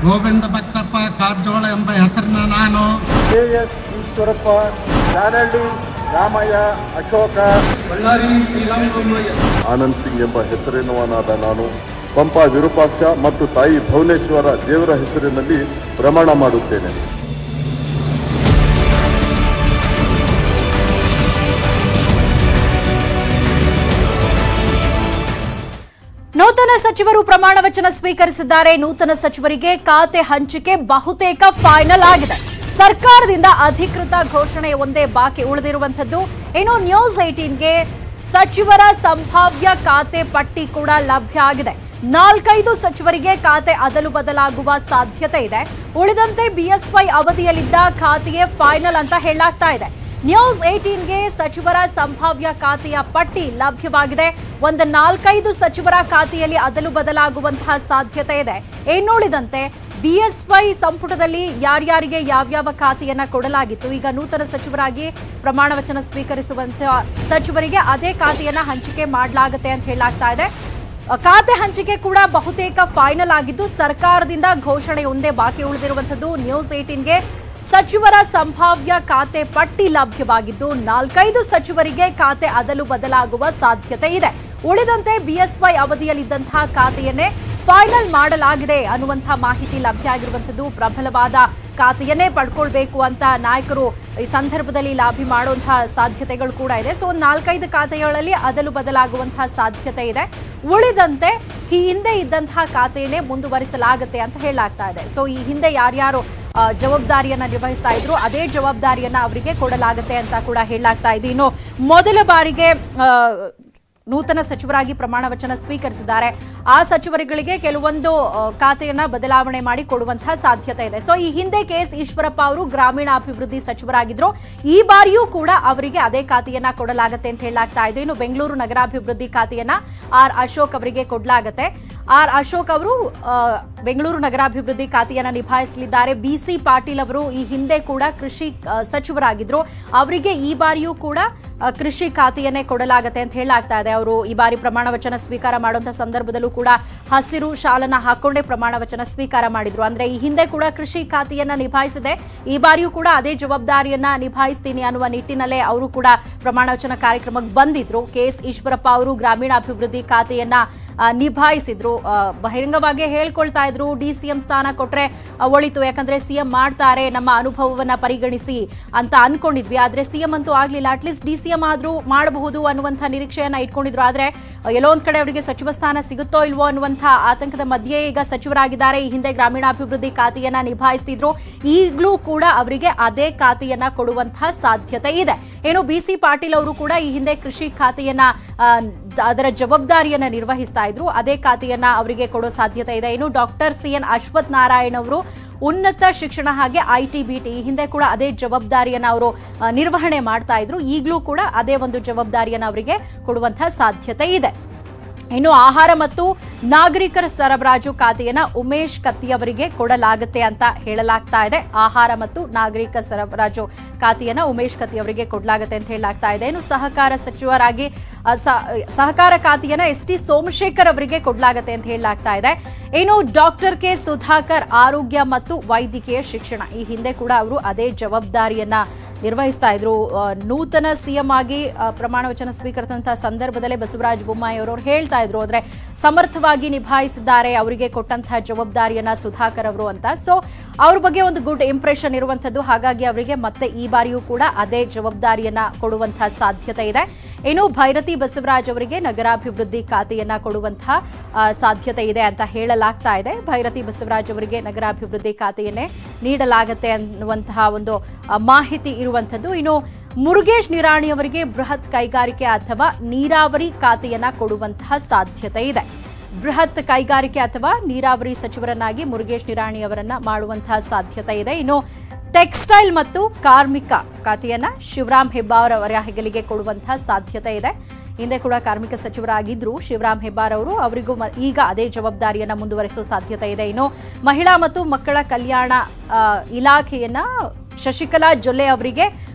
ಗೋವಿಂದ ಭಕ್ತಪ್ಪ ಕಾರಜೋಳ ಎಂಬ ಹೆಸರಿನ ನಾನು ಕೆ ಎಸ್ ಈಶ್ವರಪ್ಪ ಜಾನಹಳ್ಳಿ ರಾಮಯ್ಯ ಅಶೋಕ ಬಳ್ಳಾರಿ ಶ್ರೀರಾಮರಾಮಯ್ಯ ಆನಂದ್ ಸಿಂಗ್ ಎಂಬ ಹೆಸರಿನವನಾದ ನಾನು ಪಂಪ ವಿರೂಪಾಕ್ಷ ಮತ್ತು ತಾಯಿ ಭುವನೇಶ್ವರ ದೇವರ ಹೆಸರಿನಲ್ಲಿ ಪ್ರಮಾಣ ಮಾಡುತ್ತೇನೆ ನೂತನ ಸಚಿವರು ಪ್ರಮಾಣ ವಚನ ಸ್ವೀಕರಿಸಿದ್ದಾರೆ ನೂತನ ಸಚಿವರಿಗೆ ಖಾತೆ ಹಂಚಿಕೆ ಬಹುತೇಕ ಫೈನಲ್ ಆಗಿದೆ ಸರ್ಕಾರದಿಂದ ಅಧಿಕೃತ ಘೋಷಣೆ ಒಂದೇ ಬಾಕಿ ಉಳಿದಿರುವಂತದ್ದು ಇನ್ನು ನ್ಯೂಸ್ ಏಟೀನ್ಗೆ ಸಚಿವರ ಸಂಭಾವ್ಯ ಖಾತೆ ಪಟ್ಟಿ ಕೂಡ ಲಭ್ಯ ಆಗಿದೆ ನಾಲ್ಕೈದು ಸಚಿವರಿಗೆ ಖಾತೆ ಅದಲು ಬದಲಾಗುವ ಸಾಧ್ಯತೆ ಇದೆ ಉಳಿದಂತೆ ಬಿಎಸ್ವೈ ಅವಧಿಯಲ್ಲಿದ್ದ ಖಾತೆಯೇ ಫೈನಲ್ ಅಂತ ಹೇಳಲಾಗ್ತಾ ಇದೆ ನ್ಯೂಸ್ ಏಟೀನ್ಗೆ ಸಚಿವರ ಸಂಭಾವ್ಯ ಖಾತೆಯ ಪಟ್ಟಿ ಲಭ್ಯವಾಗಿದೆ ಒಂದು ನಾಲ್ಕೈದು ಸಚಿವರ ಖಾತೆಯಲ್ಲಿ ಅದಲು ಬದಲಾಗುವಂತಹ ಸಾಧ್ಯತೆ ಇದೆ ಇನ್ನುಳಿದಂತೆ ಬಿಎಸ್ವೈ ಸಂಪುಟದಲ್ಲಿ ಯಾರ್ಯಾರಿಗೆ ಯಾವ್ಯಾವ ಖಾತೆಯನ್ನ ಕೊಡಲಾಗಿತ್ತು ಈಗ ನೂತನ ಸಚಿವರಾಗಿ ಪ್ರಮಾಣ ವಚನ ಸ್ವೀಕರಿಸುವಂತಹ ಸಚಿವರಿಗೆ ಅದೇ ಖಾತೆಯನ್ನ ಹಂಚಿಕೆ ಮಾಡಲಾಗುತ್ತೆ ಅಂತ ಹೇಳಲಾಗ್ತಾ ಇದೆ ಖಾತೆ ಹಂಚಿಕೆ ಕೂಡ ಬಹುತೇಕ ಫೈನಲ್ ಆಗಿದ್ದು ಸರ್ಕಾರದಿಂದ ಘೋಷಣೆ ಒಂದೇ ಬಾಕಿ ಉಳಿದಿರುವಂತದ್ದು ನ್ಯೂಸ್ ಏಟೀನ್ಗೆ ಸಚಿವರ ಸಂಭಾವ್ಯ ಖಾತೆ ಪಟ್ಟಿ ಲಭ್ಯವಾಗಿದ್ದು ನಾಲ್ಕೈದು ಸಚಿವರಿಗೆ ಖಾತೆ ಅದಲು ಬದಲಾಗುವ ಸಾಧ್ಯತೆ ಇದೆ ಉಳಿದಂತೆ ಬಿಎಸ್ವೈ ಅವಧಿಯಲ್ಲಿದ್ದಂತಹ ಖಾತೆಯನ್ನೇ ಫೈನಲ್ ಮಾಡಲಾಗಿದೆ ಅನ್ನುವಂತಹ ಮಾಹಿತಿ ಲಭ್ಯ ಆಗಿರುವಂತದ್ದು ಪ್ರಬಲವಾದ ಖಾತೆಯನ್ನೇ ಪಡ್ಕೊಳ್ಬೇಕು ಅಂತ ನಾಯಕರು ಈ ಸಂದರ್ಭದಲ್ಲಿ ಲಾಭಿ ಮಾಡುವಂತಹ ಸಾಧ್ಯತೆಗಳು ಕೂಡ ಇದೆ ಸೊ ಒಂದು ನಾಲ್ಕೈದು ಖಾತೆಗಳಲ್ಲಿ ಅದಲು ಬದಲಾಗುವಂತಹ ಸಾಧ್ಯತೆ ಇದೆ ಉಳಿದಂತೆ ಈ ಹಿಂದೆ ಇದ್ದಂತಹ ಖಾತೆಯನ್ನೇ ಮುಂದುವರಿಸಲಾಗುತ್ತೆ ಅಂತ ಹೇಳಲಾಗ್ತಾ ಇದೆ ಸೊ ಈ ಹಿಂದೆ ಯಾರ್ಯಾರು ಆ, ಜವಾಬ್ದಾರಿಯನ್ನ ನಿರ್ವಹಿಸ್ತಾ ಇದ್ರು ಅದೇ ಜವಾಬ್ದಾರಿಯನ್ನ ಅವರಿಗೆ ಕೊಡಲಾಗುತ್ತೆ ಅಂತ ಕೂಡ ಹೇಳಲಾಗ್ತಾ ಇದೆ ಇನ್ನು ಮೊದಲ ಬಾರಿಗೆ ಆ, ನೂತನ ಸಚಿವರಾಗಿ ಪ್ರಮಾಣ ವಚನ ಸ್ವೀಕರಿಸಿದ್ದಾರೆ ಆ ಸಚಿವರುಗಳಿಗೆ ಕೆಲವೊಂದು ಆ, ಖಾತೆಯನ್ನ ಬದಲಾವಣೆ ಮಾಡಿ ಕೊಡುವಂತಹ ಸಾಧ್ಯತೆ ಇದೆ ಸೊ ಈ ಹಿಂದೆ ಕೆ ಎಸ್ ಈಶ್ವರಪ್ಪ ಅವರು ಗ್ರಾಮೀಣಾಭಿವೃದ್ಧಿ ಸಚಿವರಾಗಿದ್ರು ಈ ಬಾರಿಯೂ ಕೂಡ ಅವರಿಗೆ ಅದೇ ಖಾತೆಯನ್ನ ಕೊಡಲಾಗುತ್ತೆ ಅಂತ ಹೇಳಲಾಗ್ತಾ ಇದೆ ಇನ್ನು ಬೆಂಗಳೂರು ನಗರಾಭಿವೃದ್ಧಿ ಖಾತೆಯನ್ನ ಆರ್ ಅಶೋಕ್ ಅವರಿಗೆ ಕೊಡಲಾಗುತ್ತೆ ಆರ್ ಅಶೋಕ್ ಅವರು ಆ, ಬೆಂಗಳೂರು ನಗರಾಭಿವೃದ್ಧಿ ಖಾತೆಯನ್ನ ನಿಭಾಯಿಸಲಿದ್ದಾರೆ ಬಿ ಸಿ ಪಾಟೀಲ್ ಅವರು ಈ ಹಿಂದೆ ಕೂಡ ಕೃಷಿ ಆ, ಸಚಿವರಾಗಿದ್ರು ಅವರಿಗೆ ಈ ಬಾರಿಯೂ ಕೂಡ ಆ, ಕೃಷಿ ಖಾತೆಯನ್ನೇ ಕೊಡಲಾಗುತ್ತೆ ಅಂತ ಹೇಳಲಾಗ್ತಾ ಇದೆ ಅವರು ಈ ಬಾರಿ ಪ್ರಮಾಣ ವಚನ ಸ್ವೀಕಾರ ಮಾಡುವಂತ ಸಂದರ್ಭದಲ್ಲೂ ಕೂಡ ಹಸಿರು ಶಾಲನ್ನ ಹಾಕೊಂಡೇ ಪ್ರಮಾಣ ವಚನ ಸ್ವೀಕಾರ ಮಾಡಿದ್ರು ಅಂದ್ರೆ ಈ ಹಿಂದೆ ಕೂಡ ಕೃಷಿ ಖಾತೆಯನ್ನ ನಿಭಾಯಿಸಿದೆ ಈ ಬಾರಿಯೂ ಕೂಡ ಅದೇ ಜವಾಬ್ದಾರಿಯನ್ನ ನಿಭಾಯಿಸ್ತೀನಿ ಅನ್ನುವ ನಿಟ್ಟಿನಲ್ಲೇ ಅವರು ಕೂಡ ಪ್ರಮಾಣ ವಚನ ಕಾರ್ಯಕ್ರಮಕ್ಕೆ ಬಂದಿದ್ರು ಕೆ ಎಸ್ ಈಶ್ವರಪ್ಪ ಅವರು ಗ್ರಾಮೀಣಾಭಿವೃದ್ಧಿ ಖಾತೆಯನ್ನ ಆ, ನಿಭಾಯಿಸಿದ್ರು ಆ, ಬಹಿರಂಗವಾಗಿ ಹೇಳ್ಕೊಳ್ತಾ ಇದ್ರು ಡಿ ಸಿ ಎಂ ಸ್ಥಾನ ಕೊಟ್ರೆ ಆ, ಒಳಿತು ಯಾಕಂದ್ರೆ ಸಿಎಂ ಮಾಡ್ತಾರೆ ನಮ್ಮ ಅನುಭವವನ್ನ ಪರಿಗಣಿಸಿ ಅಂತ ಅನ್ಕೊಂಡಿದ್ವಿ ಆದ್ರೆ ಸಿಎಂ ಅಂತೂ ಆಗ್ಲಿಲ್ಲ ಅಟ್ಲೀಸ್ಟ್ ಡಿ ಸಿ ಎಂ ಆದ್ರೂ ಮಾಡಬಹುದು ಅನ್ನುವಂಥ ನಿರೀಕ್ಷೆಯನ್ನ ಇಟ್ಕೊಂಡಿದ್ರು ಆದ್ರೆ ಆ, ಎಲ್ಲೋ ಒಂದ್ ಕಡೆ ಅವರಿಗೆ ಸಚಿವ ಸ್ಥಾನ ಸಿಗುತ್ತೋ ಇಲ್ವೋ ಅನ್ನುವಂಥ ಆತಂಕದ ಮಧ್ಯೆ ಈಗ ಸಚಿವರಾಗಿದ್ದಾರೆ ಈ ಹಿಂದೆ ಗ್ರಾಮೀಣಾಭಿವೃದ್ಧಿ ಖಾತೆಯನ್ನ ನಿಭಾಯಿಸ್ತಿದ್ರು ಈಗಲೂ ಕೂಡ ಅವರಿಗೆ ಅದೇ ಖಾತೆಯನ್ನ ಕೊಡುವಂತಹ ಸಾಧ್ಯತೆ ಇದೆ ಏನು ಬಿ ಸಿ ಪಾಟೀಲ್ ಅವರು ಕೂಡ ಈ ಹಿಂದೆ ಕೃಷಿ ಖಾತೆಯನ್ನ ಆ, ಅದರ ಜವಾಬ್ದಾರಿಯನ್ನ ನಿರ್ವಹಿಸ್ತಾ ಇದ್ರು ಅದೇ ಖಾತೆಯನ್ನ ಅವರಿಗೆ ಕೊಡೋ ಸಾಧ್ಯತೆ ಇದೆ ಇನ್ನು doctor C N Ashwath Narayan ಅವರು ಉನ್ನತ ಶಿಕ್ಷಣ ಹಾಗೆ ಐ ಟಿ ಬಿ ಟಿ ಈ ಹಿಂದೆ ಕೂಡ ಅದೇ ಜವಾಬ್ದಾರಿಯನ್ನ ಅವರು ಆ, ನಿರ್ವಹಣೆ ಮಾಡ್ತಾ ಇದ್ರು ಈಗಲೂ ಕೂಡ ಅದೇ ಒಂದು ಜವಾಬ್ದಾರಿಯನ್ನ ಅವರಿಗೆ ಕೊಡುವಂತಹ ಸಾಧ್ಯತೆ ಇದೆ ಇನ್ನು ಆಹಾರ ಮತ್ತು ನಾಗರಿಕರ ಸರಬರಾಜು ಖಾತೆಯನ್ನ ಉಮೇಶ್ ಕತ್ತಿ ಅವರಿಗೆ ಕೊಡಲಾಗುತ್ತೆ ಅಂತ ಹೇಳಲಾಗ್ತಾ ಇದೆ ಆಹಾರ ಮತ್ತು ನಾಗರಿಕ ಸರಬರಾಜು ಖಾತೆಯನ್ನ ಉಮೇಶ್ ಕತ್ತಿ ಅವರಿಗೆ ಕೊಡಲಾಗುತ್ತೆ ಅಂತ ಹೇಳಲಾಗ್ತಾ ಇದೆ ಇನ್ನು ಸಹಕಾರ ಸಚಿವರಾಗಿ ಆ, ಸ- ಸಹಕಾರ ಖಾತೆಯನ್ನ ಎಸ್ ಟಿ ಸೋಮಶೇಖರ್ ಅವರಿಗೆ ಕೊಡಲಾಗುತ್ತೆ ಅಂತ ಹೇಳಲಾಗ್ತಾ ಇದೆ ಇನ್ನು ಡಾಕ್ಟರ್ ಕೆ ಸುಧಾಕರ್ ಆರೋಗ್ಯ ಮತ್ತು ವೈದ್ಯಕೀಯ ಶಿಕ್ಷಣ ಈ ಹಿಂದೆ ಕೂಡ ಅವರು ಅದೇ ಜವಾಬ್ದಾರಿಯನ್ನ ನಿರ್ವಹಿಸ್ತಾ ಇದ್ರು ಆ, ನೂತನ ಸಿಎಂ ಆಗಿ ಆ, ಪ್ರಮಾಣ ವಚನ ಸ್ವೀಕರಿಸಿದಂತಹ ಸಂದರ್ಭದಲ್ಲೇ ಬಸವರಾಜ ಬೊಮ್ಮಾಯಿ ಅವರು ಹೇಳ್ತಾ ಇದ್ರು ಅಂದ್ರೆ ಸಮರ್ಥವಾಗಿ ನಿಭಾಯಿಸಿದ್ದಾರೆ ಅವರಿಗೆ ಕೊಟ್ಟಂತಹ ಜವಾಬ್ದಾರಿಯನ್ನ ಸುಧಾಕರ್ ಅವರು ಅಂತ ಸೊ ಅವ್ರ ಬಗ್ಗೆ ಒಂದು ಗುಡ್ ಇಂಪ್ರೆಷನ್ ಇರುವಂತದ್ದು ಹಾಗಾಗಿ ಅವರಿಗೆ ಮತ್ತೆ ಈ ಬಾರಿಯೂ ಕೂಡ ಅದೇ ಜವಾಬ್ದಾರಿಯನ್ನ ಕೊಡುವಂತಹ ಸಾಧ್ಯತೆ ಇದೆ ಇನ್ನು ಭೈರತಿ ಬಸವರಾಜ್ ಅವರಿಗೆ ನಗರಾಭಿವೃದ್ಧಿ ಖಾತೆಯನ್ನ ಕೊಡುವಂತಹ ಆ, ಸಾಧ್ಯತೆ ಇದೆ ಅಂತ ಹೇಳಲಾಗ್ತಾ ಇದೆ ಭೈರತಿ ಬಸವರಾಜ್ ಅವರಿಗೆ ನಗರಾಭಿವೃದ್ಧಿ ಖಾತೆಯನ್ನೇ ನೀಡಲಾಗುತ್ತೆ ಅನ್ನುವಂತಹ ಒಂದು ಆ, ಮಾಹಿತಿ ಇರುವಂಥದ್ದು ಇನ್ನು ಮುರುಗೇಶ್ ನಿರಾಣಿ ಅವರಿಗೆ ಬೃಹತ್ ಕೈಗಾರಿಕೆ ಅಥವಾ ನೀರಾವರಿ ಖಾತೆಯನ್ನ ಕೊಡುವಂತಹ ಸಾಧ್ಯತೆ ಇದೆ ಬೃಹತ್ ಕೈಗಾರಿಕೆ ಅಥವಾ ನೀರಾವರಿ ಸಚಿವರನ್ನಾಗಿ ಮುರುಗೇಶ್ ನಿರಾಣಿ ಅವರನ್ನ ಮಾಡುವಂತಹ ಸಾಧ್ಯತೆ ಇದೆ ಇನ್ನು ಟೆಕ್ಸ್ಟೈಲ್ ಮತ್ತು ಕಾರ್ಮಿಕ ಖಾತೆಯನ್ನ ಶಿವರಾಮ್ ಹೆಬ್ಬಾರ್ ಅವರ ಹೆಗಲಿಗೆ ಕೊಡುವಂತಹ ಸಾಧ್ಯತೆ ಇದೆ ಹಿಂದೆ ಕೂಡ ಕಾರ್ಮಿಕ ಸಚಿವರಾಗಿದ್ರು ಶಿವರಾಮ್ ಹೆಬ್ಬಾರ್ ಅವರು ಅವರಿಗೂ ಮ- ಈಗ ಅದೇ ಜವಾಬ್ದಾರಿಯನ್ನ ಮುಂದುವರಿಸುವ ಸಾಧ್ಯತೆ ಇದೆ ಇನ್ನು ಮಹಿಳಾ ಮತ್ತು ಮಕ್ಕಳ ಕಲ್ಯಾಣ ಆ, ಇಲಾಖೆಯನ್ನ ಶಶಿಕಲಾ ಜೊಲ್ಲೆ ಅವರಿಗೆ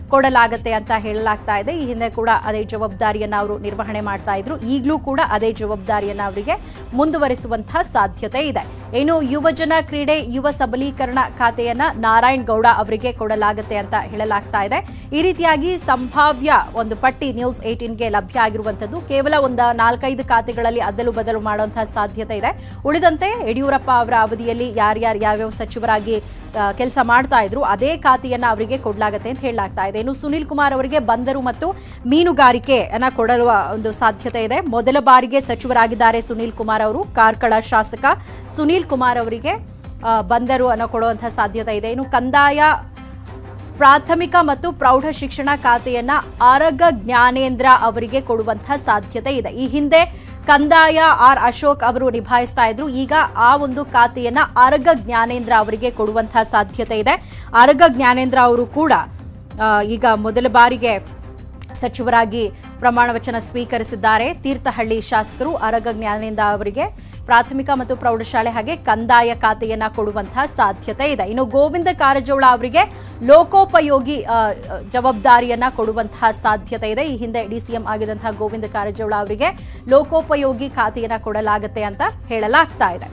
ಕೊಡಲಾಗತ್ತೆ ಅಂತ ಹೇಳಲಾಗ್ತಾ ಇದೆ ಈ ಹಿಂದೆ ಕೂಡ ಅದೇ ಜವಾಬ್ದಾರಿಯನ್ನ ಅವರು ನಿರ್ವಹಣೆ ಮಾಡ್ತಾ ಇದ್ರು ಈಗಲೂ ಕೂಡ ಅದೇ ಜವಾಬ್ದಾರಿಯನ್ನ ಅವರಿಗೆ ಮುಂದುವರಿಸುವಂತಹ ಸಾಧ್ಯತೆ ಇದೆ ಇನ್ನು ಯುವಜನ ಕ್ರೀಡೆ ಯುವ ಸಬಲೀಕರಣ ಖಾತೆಯನ್ನ ನಾರಾಯಣ್ ಗೌಡ ಅವರಿಗೆ ಕೊಡಲಾಗುತ್ತೆ ಅಂತ ಹೇಳಲಾಗ್ತಾ ಇದೆ ಈ ರೀತಿಯಾಗಿ ಸಂಭಾವ್ಯ ಒಂದು ಪಟ್ಟಿ ನ್ಯೂಸ್ ಏಟೀನ್ಗೆ ಲಭ್ಯ ಆಗಿರುವಂತದ್ದು ಕೇವಲ ಒಂದು ನಾಲ್ಕೈದು ಖಾತೆಗಳಲ್ಲಿ ಅದಲು ಬದಲು ಮಾಡುವಂತಹ ಸಾಧ್ಯತೆ ಇದೆ ಉಳಿದಂತೆ ಯಡಿಯೂರಪ್ಪ ಅವರ ಅವಧಿಯಲ್ಲಿ ಯಾರ್ಯಾರು ಯಾವ್ಯಾವ ಸಚಿವರಾಗಿ ಕೆಲಸ ಮಾಡ್ತಾ ಇದ್ರು ಅದೇ ಖಾತೆಯನ್ನ ಅವರಿಗೆ ಕೊಡಲಾಗುತ್ತೆ ಅಂತ ಹೇಳಲಾಗ್ತಾ ಇದೆ ಇನ್ನು ಸುನಿಲ್ ಕುಮಾರ್ ಅವರಿಗೆ ಬಂದರು ಮತ್ತು ಮೀನುಗಾರಿಕೆಯನ್ನ ಕೊಡಲು ಒಂದು ಸಾಧ್ಯತೆ ಇದೆ ಮೊದಲ ಬಾರಿಗೆ ಸಚಿವರಾಗಿದ್ದಾರೆ ಸುನಿಲ್ ಕುಮಾರ್ ಅವರು ಕಾರ್ಕಳ ಶಾಸಕ ಸುನಿಲ್ ಕುಮಾರ್ ಅವರಿಗೆ ಆ, ಬಂದರು ಅನ್ನೋ ಕೊಡುವಂತಹ ಸಾಧ್ಯತೆ ಇದೆ ಇನ್ನು ಕಂದಾಯ ಪ್ರಾಥಮಿಕ ಮತ್ತು ಪ್ರೌಢ ಶಿಕ್ಷಣ ಖಾತೆಯನ್ನ ಆರಗ ಜ್ಞಾನೇಂದ್ರ ಅವರಿಗೆ ಕೊಡುವಂತಹ ಸಾಧ್ಯತೆ ಇದೆ ಈ ಹಿಂದೆ ಕಂದಾಯ ಆರ್ ಅಶೋಕ್ ಅವರು ನಿಭಾಯಿಸ್ತಾ ಇದ್ರು ಈಗ ಆ ಒಂದು ಖಾತೆಯನ್ನ ಆರಗ ಜ್ಞಾನೇಂದ್ರ ಅವರಿಗೆ ಕೊಡುವಂತಹ ಸಾಧ್ಯತೆ ಇದೆ ಆರಗ ಜ್ಞಾನೇಂದ್ರ ಅವರು ಕೂಡ ಆ, ಈಗ ಮೊದಲ ಬಾರಿಗೆ ಸಚಿವರಾಗಿ ಪ್ರಮಾಣ ವಚನ ಸ್ವೀಕರಿಸಿದ್ದಾರೆ ತೀರ್ಥಹಳ್ಳಿ ಶಾಸಕರು ಅರಗ ಜ್ಞಾನೇಂದ್ರ ಅವರಿಗೆ ಪ್ರಾಥಮಿಕ ಮತ್ತು ಪ್ರೌಢಶಾಲೆ ಹಾಗೆ ಕಂದಾಯ ಖಾತೆಯನ್ನ ಕೊಡುವಂತಹ ಸಾಧ್ಯತೆ ಇದೆ ಇನ್ನು ಗೋವಿಂದ ಕಾರಜೋಳ ಅವರಿಗೆ ಲೋಕೋಪಯೋಗಿ ಆ, ಜವಾಬ್ದಾರಿಯನ್ನ ಕೊಡುವಂತಹ ಸಾಧ್ಯತೆ ಇದೆ ಈ ಹಿಂದೆ ಡಿಸಿಎಂ ಆಗಿದಂತಹ ಗೋವಿಂದ ಕಾರಜೋಳ ಅವರಿಗೆ ಲೋಕೋಪಯೋಗಿ ಖಾತೆಯನ್ನ ಕೊಡಲಾಗುತ್ತೆ ಅಂತ ಹೇಳಲಾಗ್ತಾ ಇದೆ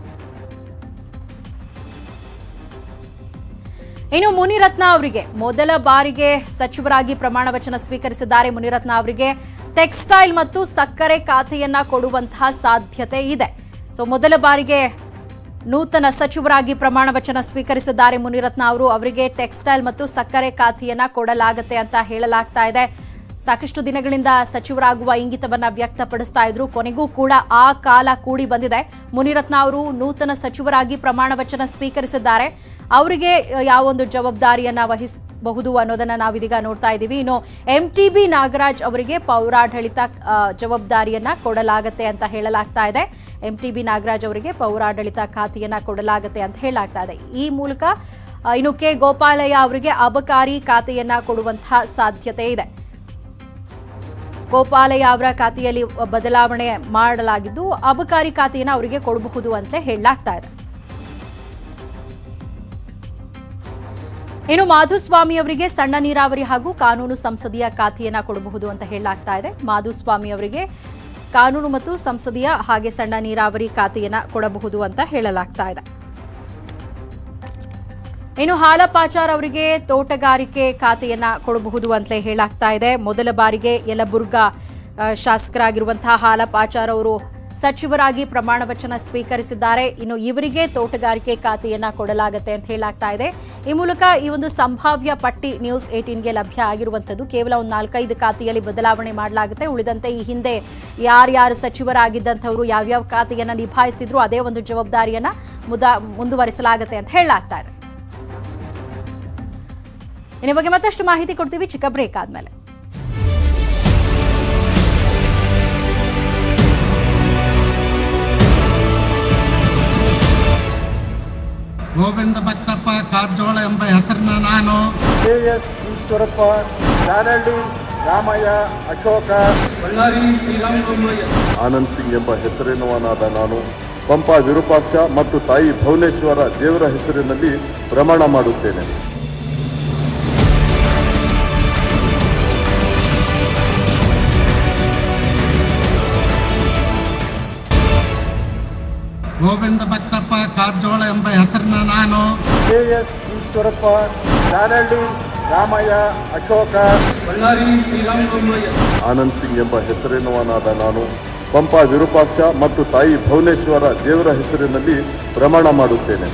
ಇನ್ನು ಮುನಿರತ್ನ ಅವರಿಗೆ ಮೊದಲ ಬಾರಿಗೆ ಸಚಿವರಾಗಿ ಪ್ರಮಾಣ ವಚನ ಸ್ವೀಕರಿಸಿದ್ದಾರೆ ಮುನಿರತ್ನ ಅವರಿಗೆ ಟೆಕ್ಸ್ಟೈಲ್ ಮತ್ತು ಸಕ್ಕರೆ ಖಾತೆಯನ್ನ ಕೊಡುವಂತಹ ಸಾಧ್ಯತೆ ಇದೆ ಸೊ ಮೊದಲ ಬಾರಿಗೆ ನೂತನ ಸಚಿವರಾಗಿ ಪ್ರಮಾಣ ವಚನ ಸ್ವೀಕರಿಸಿದ್ದಾರೆ ಮುನಿರತ್ನ ಅವರು ಅವರಿಗೆ ಟೆಕ್ಸ್ಟೈಲ್ ಮತ್ತು ಸಕ್ಕರೆ ಖಾತೆಯನ್ನ ಕೊಡಲಾಗುತ್ತೆ ಅಂತ ಹೇಳಲಾಗ್ತಾ ಇದೆ ಸಾಕಷ್ಟು ದಿನಗಳಿಂದ ಸಚಿವರಾಗುವ ಇಂಗಿತವನ್ನ ವ್ಯಕ್ತಪಡಿಸ್ತಾ ಇದ್ರು ಕೊನೆಗೂ ಕೂಡ ಆ ಕಾಲ ಕೂಡಿ ಬಂದಿದೆ ಮುನಿರತ್ನ ಅವರು ನೂತನ ಸಚಿವರಾಗಿ ಪ್ರಮಾಣ ವಚನ ಸ್ವೀಕರಿಸಿದ್ದಾರೆ ಅವರಿಗೆ ಯಾವೊಂದು ಜವಾಬ್ದಾರಿಯನ್ನ ವಹಿಸಬಹುದು ಅನ್ನೋದನ್ನ ನಾವಿದೀಗ ನೋಡ್ತಾ ಇದ್ದೀವಿ ಇನ್ನು ಎಂ ಟಿ ಬಿ ನಾಗರಾಜ್ ಅವರಿಗೆ ಪೌರಾಡಳಿತ ಆ, ಜವಾಬ್ದಾರಿಯನ್ನ ಕೊಡಲಾಗತ್ತೆ ಅಂತ ಹೇಳಲಾಗ್ತಾ ಇದೆ ಎಂ ಟಿ ಬಿ ನಾಗರಾಜ್ ಅವರಿಗೆ ಪೌರಾಡಳಿತ ಖಾತೆಯನ್ನ ಕೊಡಲಾಗತ್ತೆ ಅಂತ ಹೇಳಲಾಗ್ತಾ ಇದೆ ಈ ಮೂಲಕ ಆ, ಇನ್ನು ಕೆ ಗೋಪಾಲಯ್ಯ ಅವರಿಗೆ ಅಬಕಾರಿ ಖಾತೆಯನ್ನ ಕೊಡುವಂತಹ ಸಾಧ್ಯತೆ ಇದೆ ಗೋಪಾಲಯ್ಯ ಅವರ ಖಾತೆಯಲ್ಲಿ ಬದಲಾವಣೆ ಮಾಡಲಾಗಿದ್ದು ಅಬಕಾರಿ ಖಾತೆಯನ್ನು ಅವರಿಗೆ ಕೊಡಬಹುದು ಅಂತ ಹೇಳಲಾಗ್ತಾ ಇದೆ ಇನ್ನು ಮಾಧುಸ್ವಾಮಿ ಅವರಿಗೆ ಸಣ್ಣ ನೀರಾವರಿ ಹಾಗೂ ಕಾನೂನು ಸಂಸದೀಯ ಖಾತೆಯನ್ನ ಕೊಡಬಹುದು ಅಂತ ಹೇಳಲಾಗ್ತಾ ಇದೆ ಮಾಧುಸ್ವಾಮಿ ಅವರಿಗೆ ಕಾನೂನು ಮತ್ತು ಸಂಸದೀಯ ಹಾಗೆ ಸಣ್ಣ ನೀರಾವರಿ ಖಾತೆಯನ್ನ ಕೊಡಬಹುದು ಅಂತ ಹೇಳಲಾಗ್ತಾ ಇದೆ ಇನ್ನು ಹಾಲಪಾಚಾರ್ ಅವರಿಗೆ ತೋಟಗಾರಿಕೆ ಖಾತೆಯನ್ನ ಕೊಡಬಹುದು ಅಂತಲೇ ಹೇಳಾಗ್ತಾ ಇದೆ ಮೊದಲ ಬಾರಿಗೆ ಯಲಬುರ್ಗಾ ಆ, ಶಾಸಕರಾಗಿರುವಂತಹ ಹಾಲಪಾಚಾರ್ ಅವರು ಸಚಿವರಾಗಿ ಪ್ರಮಾಣ ವಚನ ಸ್ವೀಕರಿಸಿದ್ದಾರೆ ಇನ್ನು ಇವರಿಗೆ ತೋಟಗಾರಿಕೆ ಖಾತೆಯನ್ನ ಕೊಡಲಾಗುತ್ತೆ ಅಂತ ಹೇಳಾಗ್ತಾ ಇದೆ ಈ ಮೂಲಕ ಈ ಒಂದು ಸಂಭಾವ್ಯ ಪಟ್ಟಿ ನ್ಯೂಸ್ ಏಟೀನ್ಗೆ ಲಭ್ಯ ಆಗಿರುವಂಥದ್ದು ಕೇವಲ ಒಂದು ನಾಲ್ಕೈದು ಖಾತೆಯಲ್ಲಿ ಬದಲಾವಣೆ ಮಾಡಲಾಗುತ್ತೆ ಉಳಿದಂತೆ ಈ ಹಿಂದೆ ಯಾರ್ಯಾರು ಸಚಿವರಾಗಿದ್ದಂಥವರು ಯಾವ್ಯಾವ ಖಾತೆಯನ್ನ ನಿಭಾಯಿಸ್ತಿದ್ರು ಅದೇ ಒಂದು ಜವಾಬ್ದಾರಿಯನ್ನ ಮುದ ಮುಂದುವರಿಸಲಾಗುತ್ತೆ ಅಂತ ಹೇಳಲಾಗ್ತಾ ಇದೆ ಇನ್ನು ಈ ಬಗ್ಗೆ ಮತ್ತಷ್ಟು ಮಾಹಿತಿ ಕೊಡ್ತೀವಿ ಚಿಕ್ಕ ಬ್ರೇಕ್ ಆದ್ಮೇಲೆ ಗೋವಿಂದ ಭತ್ತಪ್ಪ ಕಾರಜೋಳ ಎಂಬ ಹೆಸರಿನ ನಾನು ಕೆ ಎಸ್ ಈಶ್ವರಪ್ಪ ಜಾನಹಳ್ಳಿ ರಾಮಯ್ಯ ಅಶೋಕ ಬಳ್ಳಾರಿ ಶ್ರೀರಾಮುಲು ಆನಂದ್ ಸಿಂಗ್ ಎಂಬ ಹೆಸರಿನವನಾದ ನಾನು ಪಂಪ ವಿರೂಪಾಕ್ಷ ಮತ್ತು ತಾಯಿ ಭುವನೇಶ್ವರ ದೇವರ ಹೆಸರಿನಲ್ಲಿ ಪ್ರಮಾಣ ಮಾಡುತ್ತೇನೆ ಗೋವಿಂದ ಭತ್ತಪ್ಪ ಕಾರಜೋಳ ಎಂಬ ಹೆಸರಿನ ನಾನು ಕೆ ಎಸ್ ಈಶ್ವರಪ್ಪ ಜಾನಹಳ್ಳಿ ರಾಮಯ್ಯ ಅಶೋಕ ಬಳ್ಳಾರಿ ಶ್ರೀರಾಮುಲು ಆನಂದ್ ಸಿಂಗ್ ಎಂಬ ಹೆಸರಿನವನಾದ ನಾನು ಪಂಪ ವಿರೂಪಾಕ್ಷ ಮತ್ತು ತಾಯಿ ಭುವನೇಶ್ವರ ದೇವರ ಹೆಸರಿನಲ್ಲಿ ಪ್ರಮಾಣ ಮಾಡುತ್ತೇನೆ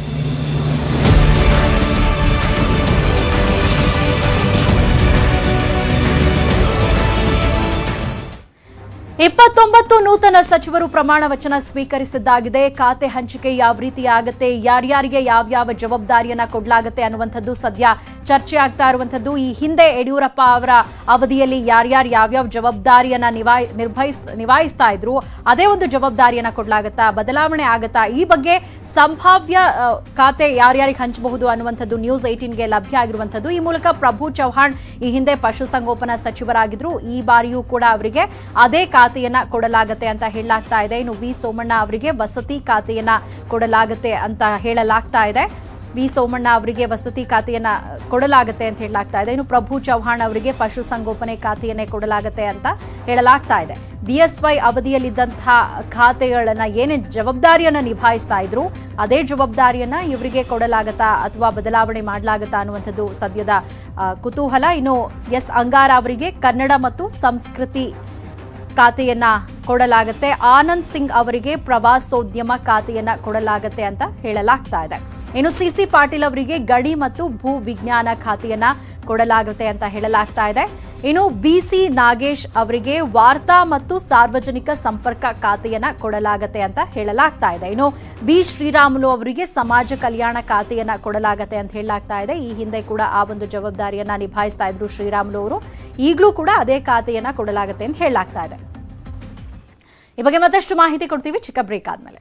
ಇಪ್ಪತ್ತೊಂಬತ್ತು ನೂತನ ಸಚಿವರು ಪ್ರಮಾಣ ವಚನ ಸ್ವೀಕರಿಸಿದ್ದಾಗಿದೆ ಖಾತೆ ಹಂಚಿಕೆ ಯಾವ ರೀತಿ ಆಗತ್ತೆ ಯಾರ್ಯಾರಿಗೆ ಯಾವ್ಯಾವ ಜವಾಬ್ದಾರಿಯನ್ನ ಕೊಡಲಾಗತ್ತೆ ಅನ್ನುವಂಥದ್ದು ಸದ್ಯ ಚರ್ಚೆ ಆಗ್ತಾ ಇರುವಂಥದ್ದು ಈ ಹಿಂದೆ ಯಡಿಯೂರಪ್ಪ ಅವರ ಅವಧಿಯಲ್ಲಿ ಯಾರ್ಯಾರು ಯಾವ್ಯಾವ ಜವಾಬ್ದಾರಿಯನ್ನ ನಿವಾಯ್ ನಿರ್ವಹಿಸ್ ನಿಭಾಯಿಸ್ತಾ ಇದ್ರು ಅದೇ ಒಂದು ಜವಾಬ್ದಾರಿಯನ್ನ ಕೊಡಲಾಗತ್ತಾ ಬದಲಾವಣೆ ಆಗತ್ತಾ ಈ ಬಗ್ಗೆ ಸಂಭಾವ್ಯ ಆ, ಖಾತೆ ಯಾರ್ಯಾರಿಗೆ ಹಂಚಬಹುದು ಅನ್ನುವಂಥದ್ದು ನ್ಯೂಸ್ ಏಟೀನ್ಗೆ ಲಭ್ಯ ಆಗಿರುವಂಥದ್ದು ಈ ಮೂಲಕ ಪ್ರಭು ಚೌಹಾಣ್ ಈ ಹಿಂದೆ ಪಶುಸಂಗೋಪನಾ ಸಚಿವರಾಗಿದ್ರು ಈ ಬಾರಿಯೂ ಕೂಡ ಅವರಿಗೆ ಅದೇ ಖಾತೆಯನ್ನ ಕೊಡಲಾಗತ್ತೆ ಅಂತ ಹೇಳಲಾಗ್ತಾ ಇದೆ ಇನ್ನು ವಿ ಸೋಮಣ್ಣ ಅವರಿಗೆ ವಸತಿ ಖಾತೆಯನ್ನ ಕೊಡಲಾಗತ್ತೆ ಅಂತ ಹೇಳಲಾಗ್ತಾ ಇದೆ ವಿ ಸೋಮಣ್ಣ ಅವರಿಗೆ ವಸತಿ ಖಾತೆಯನ್ನ ಕೊಡಲಾಗುತ್ತೆ ಅಂತ ಹೇಳಲಾಗ್ತಾ ಇದೆ ಇನ್ನು ಪ್ರಭು ಚೌಹಾಣ್ ಅವರಿಗೆ ಪಶುಸಂಗೋಪನೆ ಖಾತೆಯನ್ನೇ ಕೊಡಲಾಗುತ್ತೆ ಅಂತ ಹೇಳಲಾಗ್ತಾ ಇದೆ ಬಿಎಸ್ವೈ ಅವಧಿಯಲ್ಲಿದ್ದಂತಹ ಖಾತೆಗಳನ್ನ ಏನೇನು ಜವಾಬ್ದಾರಿಯನ್ನ ನಿಭಾಯಿಸ್ತಾ ಇದ್ರು ಅದೇ ಜವಾಬ್ದಾರಿಯನ್ನ ಇವರಿಗೆ ಕೊಡಲಾಗತ್ತಾ ಅಥವಾ ಬದಲಾವಣೆ ಮಾಡಲಾಗತ್ತಾ ಅನ್ನುವಂಥದ್ದು ಸದ್ಯದ ಆ, ಕುತೂಹಲ ಇನ್ನು ಎಸ್ ಅಂಗಾರ ಅವರಿಗೆ ಕನ್ನಡ ಮತ್ತು ಸಂಸ್ಕೃತಿ ಖಾತೆಯನ್ನ ಕೊಡಲಾಗುತ್ತೆ ಆನಂದ್ ಸಿಂಗ್ ಅವರಿಗೆ ಪ್ರವಾಸೋದ್ಯಮ ಖಾತೆಯನ್ನ ಕೊಡಲಾಗುತ್ತೆ ಅಂತ ಹೇಳಲಾಗ್ತಾ ಇದೆ ಇನ್ನು ಸಿಸಿ ಪಾಟೀಲ್ ಅವರಿಗೆ ಗಡಿ ಮತ್ತು ಭೂ ವಿಜ್ಞಾನ ಖಾತೆಯನ್ನ ಕೊಡಲಾಗುತ್ತೆ ಅಂತ ಹೇಳಲಾಗ್ತಾ ಇದೆ ಇನ್ನು ಬಿಸಿ ನಾಗೇಶ್ ಅವರಿಗೆ ವಾರ್ತಾ ಮತ್ತು ಸಾರ್ವಜನಿಕ ಸಂಪರ್ಕ ಖಾತೆಯನ್ನ ಕೊಡಲಾಗುತ್ತೆ ಅಂತ ಹೇಳಲಾಗ್ತಾ ಇದೆ ಇನ್ನು ಬಿ ಶ್ರೀರಾಮುಲು ಅವರಿಗೆ ಸಮಾಜ ಕಲ್ಯಾಣ ಖಾತೆಯನ್ನ ಕೊಡಲಾಗುತ್ತೆ ಅಂತ ಹೇಳಲಾಗ್ತಾ ಇದೆ ಈ ಹಿಂದೆ ಕೂಡ ಆ ಒಂದು ಜವಾಬ್ದಾರಿಯನ್ನ ನಿಭಾಯಿಸ್ತಾ ಇದ್ರು ಶ್ರೀರಾಮುಲು ಅವರು ಈಗಲೂ ಕೂಡ ಅದೇ ಖಾತೆಯನ್ನ ಕೊಡಲಾಗುತ್ತೆ ಅಂತ ಹೇಳಲಾಗ್ತಾ ಇದೆ ಈ ಬಗ್ಗೆ ಮತ್ತಷ್ಟು ಮಾಹಿತಿ ಕೊಡ್ತೀವಿ ಚಿಕ್ಕ ಬ್ರೇಕ್ ಆದ್ಮೇಲೆ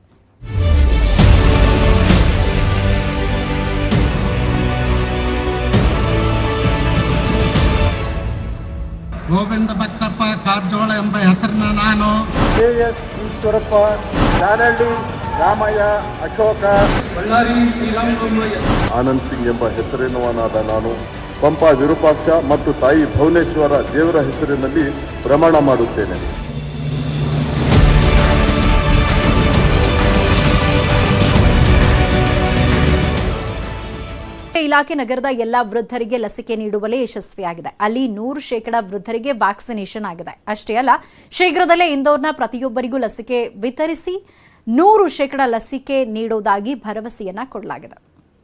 ಗೋವಿಂದ ಭಕ್ತಪ್ಪ ಕಾರಜೋಳ ಎಂಬ ಹೆಸರನ್ನ ನಾನು ಕೆ ಎಸ್ ಈಶ್ವರಪ್ಪ ಜಾನಹಳ್ಳಿ ರಾಮಯ್ಯ ಅಶೋಕ ಬಳ್ಳಾರಿ ಶ್ರೀರಾಮನವಮಯ್ಯ ಆನಂದ್ ಸಿಂಗ್ ಎಂಬ ಹೆಸರಿನವನಾದ ನಾನು ಪಂಪ ವಿರೂಪಾಕ್ಷ ಮತ್ತು ತಾಯಿ ಭುವನೇಶ್ವರ ದೇವರ ಹೆಸರಿನಲ್ಲಿ ಪ್ರಮಾಣ ಮಾಡುತ್ತೇನೆ ಇಲಾಖೆ ನಗರದ ಎಲ್ಲಾ ವೃದ್ಧರಿಗೆ ಲಸಿಕೆ ನೀಡುವಲ್ಲಿ ಯಶಸ್ವಿಯಾಗಿದೆ ಅಲ್ಲಿ ನೂರು ಶೇಕಡ ವೃದ್ಧರಿಗೆ ವ್ಯಾಕ್ಸಿನೇಷನ್ ಆಗಿದೆ ಅಷ್ಟೇ ಅಲ್ಲ ಶೀಘ್ರದಲ್ಲೇ ಇಂದೋರ್ನ ಪ್ರತಿಯೊಬ್ಬರಿಗೂ ಲಸಿಕೆ ವಿತರಿಸಿ ನೂರು ಶೇಕಡ ಲಸಿಕೆ ನೀಡುವುದಾಗಿ ಭರವಸೆಯನ್ನ ಕೊಡಲಾಗಿದೆ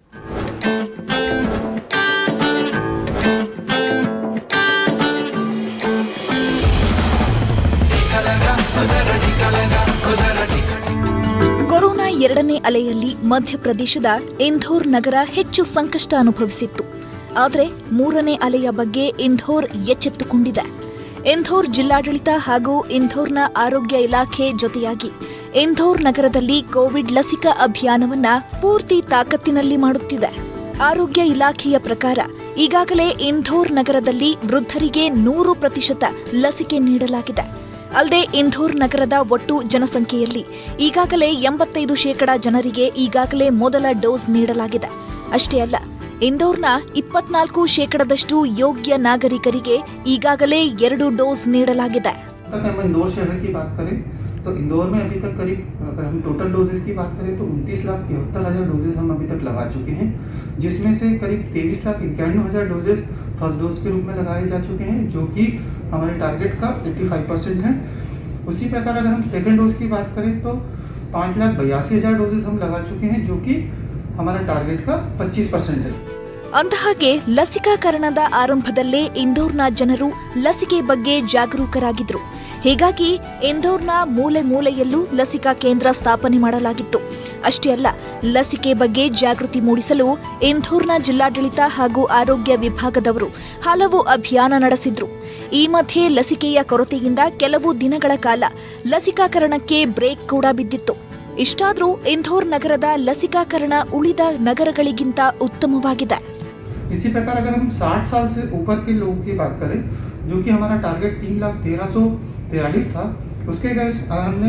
ಕೊರೋನಾ ಎರಡನೇ ಅಲೆಯಲ್ಲಿ ಮಧ್ಯಪ್ರದೇಶದ ಇಂಧೋರ್ ನಗರ ಹೆಚ್ಚು ಸಂಕಷ್ಟ ಅನುಭವಿಸಿತ್ತು ಆದರೆ ಮೂರನೇ ಅಲೆಯ ಬಗ್ಗೆ ಇಂಧೋರ್ ಎಚ್ಚೆತ್ತುಕೊಂಡಿದೆ ಇಂಧೋರ್ ಜಿಲ್ಲಾಡಳಿತ ಹಾಗೂ ಇಂಧೋರ್ನ ಆರೋಗ್ಯ ಇಲಾಖೆ ಜೊತೆಯಾಗಿ ಇಂಧೋರ್ ನಗರದಲ್ಲಿ ಕೋವಿಡ್ ಲಸಿಕಾ ಅಭಿಯಾನವನ್ನ ಪೂರ್ತಿ ತಾಕತ್ತಿನಲ್ಲಿ ಮಾಡುತ್ತಿದೆ ಆರೋಗ್ಯ ಇಲಾಖೆಯ ಪ್ರಕಾರ ಈಗಾಗಲೇ ಇಂಧೋರ್ ನಗರದಲ್ಲಿ ವೃದ್ಧರಿಗೆ ನೂರು ಪ್ರತಿಶತ ಲಸಿಕೆ ನೀಡಲಾಗಿದೆ ಅಲ್ಲದೆ ಇಂಧೋರ್ ನಗರದ ಒಟ್ಟು ಜನಸಂಖ್ಯೆಯಲ್ಲಿ ಈಗಾಗಲೇ ಎಂಬತ್ತೈದು ಶೇಕಡ ಜನರಿಗೆ ಈಗಾಗಲೇ ಮೊದಲ ಡೋಸ್ ನೀಡಲಾಗಿದೆ ಅಷ್ಟೇ ಅಲ್ಲ ಇಂದೋರ್ನ ಇಪ್ಪತ್ನಾಲ್ಕು ಶೇಕಡದಷ್ಟು ಯೋಗ್ಯ ನಾಗರಿಕರಿಗೆ ಈಗಾಗಲೇ ಎರಡು ಡೋಸ್ ನೀಡಲಾಗಿದೆ तक हम इंदौर शहर की बात करें तो इंदौर में अभी तक करीब अगर हम टोटल डोजेस की बात करें तो उनतीस लाख तिहत्तर हज़ार डोजेस हम अभी तक लगा चुके हैं जिसमें से करीब तेईस लाख इक्यानवे हज़ार डोजेस फर्स्ट डोज के रूप में लगाए जा चुके हैं जो कि हमारे टारगेट का 85 परसेंट है उसी प्रकार अगर हम सेकेंड डोज की बात करें तो पाँच लाख बयासी हज़ार डोजेस हम लगा चुके हैं जो कि हमारा टारगेट का 25 परसेंट है ಅಂದಹಾಗೆ ಲಸಿಕಾಕರಣದ ಆರಂಭದಲ್ಲೇ ಇಂದೋರ್ನ ಜನರು ಲಸಿಕೆ ಬಗ್ಗೆ ಜಾಗರೂಕರಾಗಿದ್ರು ಹೀಗಾಗಿ ಇಂದೋರ್ನ ಮೂಲೆ ಮೂಲೆಯಲ್ಲೂ ಲಸಿಕಾ ಕೇಂದ್ರ ಸ್ಥಾಪನೆ ಮಾಡಲಾಗಿತ್ತು ಅಷ್ಟೇ ಅಲ್ಲ ಲಸಿಕೆ ಬಗ್ಗೆ ಜಾಗೃತಿ ಮೂಡಿಸಲು ಇಂಧೋರ್ನ ಜಿಲ್ಲಾಡಳಿತ ಹಾಗೂ ಆರೋಗ್ಯ ವಿಭಾಗದವರು ಹಲವು ಅಭಿಯಾನ ನಡೆಸಿದ್ರು ಈ ಮಧ್ಯೆ ಲಸಿಕೆಯ ಕೊರತೆಯಿಂದ ಕೆಲವು ದಿನಗಳ ಕಾಲ ಲಸಿಕಾಕರಣಕ್ಕೆ ಬ್ರೇಕ್ ಕೂಡ ಬಿದ್ದಿತ್ತು ಇಷ್ಟಾದರೂ ಇಂಧೋರ್ ನಗರದ ಲಸಿಕಾಕರಣ ಉಳಿದ ನಗರಗಳಿಗಿಂತ ಉತ್ತಮವಾಗಿದೆ इसी प्रकार अगर हम 60 साल से ऊपर के लोगों की बात करें जो कि हमारा टारगेट तीन लाख तेरह सौ तिरालीस था उसके गैस हमने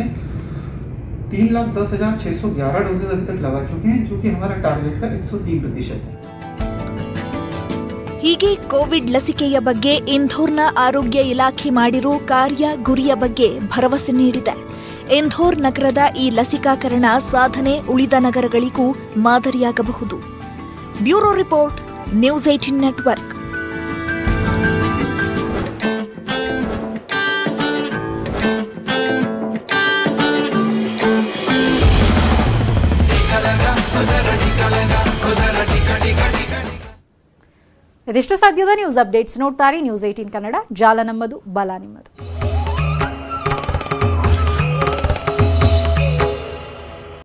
तीन लाख दस हजार छः सौ ग्यारह डोजेज अभी तक लगा चुके हैं जो कि हमारा टारगेट का एक सौ तीन प्रतिशत है ಹೀಗೆ ಕೋವಿಡ್ ಲಸಿಕೆಯ ಬಗ್ಗೆ ಇಂಧೋರ್ನ ಆರೋಗ್ಯ ಇಲಾಖೆ ಮಾಡಿರೋ ಕಾರ್ಯ ಗುರಿಯ ಬಗ್ಗೆ ಭರವಸೆ ನೀಡಿದೆ ಇಂಧೋರ್ ನಗರದ ಈ ಲಸಿಕಾಕರಣ ಸಾಧನೆ ಉಳಿದ ನಗರಗಳಿಗೂ ಮಾದರಿಯಾಗಬಹುದು bureau report news eighteen network ಇದಿಷ್ಟು ಸದ್ಯದ ನ್ಯೂಸ್ ಅಪ್ಡೇಟ್ಸ್ ನೋಡ್ತಾರೆ ನ್ಯೂಸ್ ಏಟೀನ್ ಕನ್ನಡ ಜಾಲ ನಮ್ಮದು ಬಲ ನಿಮ್ಮದು